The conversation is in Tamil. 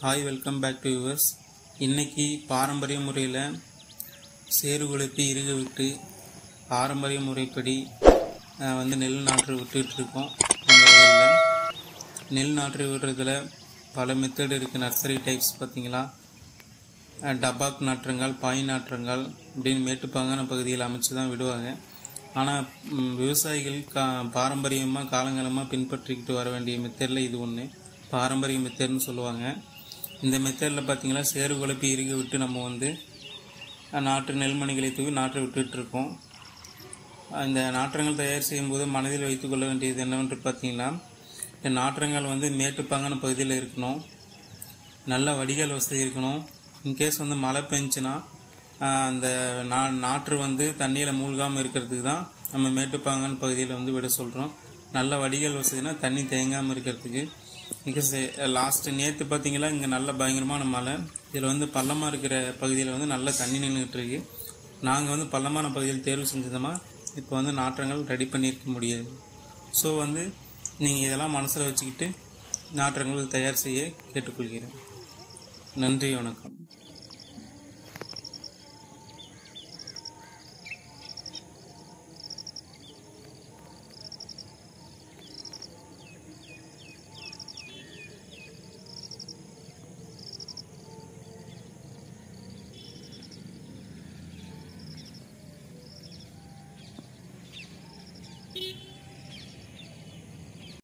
hi welcome back to yours இன்னைக்கு பாரம்பரிய முறையில் சேறு குழப்பி இருக விட்டு பாரம்பரிய முறைப்படி அஹ், வந்து நெல் நாற்று விட்டுட்டு இருக்கோம் இந்த வயலில் நெல் நாற்று விடுறதுல பல மெத்தட் இருக்குது நர்சரி டைப்ஸ் பார்த்தீங்களா அஹ், டபாக் நாற்றங்கள் பாய் நாற்றங்கள் இப்படின்னு மேட்டுப்பாங்கான பகுதியில் அமைச்சு தான் விடுவாங்க ஆனால் விவசாயிகள் கா பாரம்பரியமாக காலங்காலமாக பின்பற்றிக்கிட்டு வர வேண்டிய மெத்தடில் இது ஒன்று பாரம்பரிய மெத்தட்னு சொல்லுவாங்க இந்த மெத்தடில் பார்த்தீங்கன்னா சேறு குழப்பி இறுகி விட்டு நம்ம வந்து அஹ், நாற்று நெல்மணிகளை தூவி நாற்று விட்டுட்டு இருக்கோம் இந்த நாற்றங்கள் தயார் செய்யும்போது மனதில் வைத்துக்கொள்ள வேண்டியது என்னவென்று பார்த்தீங்கன்னா இந்த நாற்றங்கள் வந்து மேட்டுப்பாங்கான பகுதியில் இருக்கணும் நல்ல வடிகால் வசதி இருக்கணும் இன்கேஸ் வந்து மழை பெஞ்சுன்னா ஆஹ், அந்த நா நாற்று வந்து தண்ணியில் மூழ்காமல் இருக்கிறதுக்கு தான் நம்ம மேட்டுப்பாங்கான பகுதியில் வந்து விட சொல்கிறோம் நல்ல வடிகால் வசதினா தண்ணி தேங்காமல் இருக்கிறதுக்கு இன்கேஸ் லாஸ்ட்டு நேற்று பார்த்தீங்களா இங்கே நல்ல பயங்கரமான மழை இதில் வந்து பள்ளமாக இருக்கிற பகுதியில் வந்து நல்ல தண்ணி நின்றுட்டு இருக்கு நாங்கள் வந்து பள்ளமான பகுதியில் தேர்வு செஞ்சதமா இப்போ வந்து நாற்றங்கள் ரெடி பண்ணியிருக்க முடியாது ஸோ வந்து நீங்கள் இதெல்லாம் மனசில் வச்சுக்கிட்டு நாற்றங்கள் தயார் செய்ய கேட்டுக்கொள்கிறேன் நன்றி வணக்கம்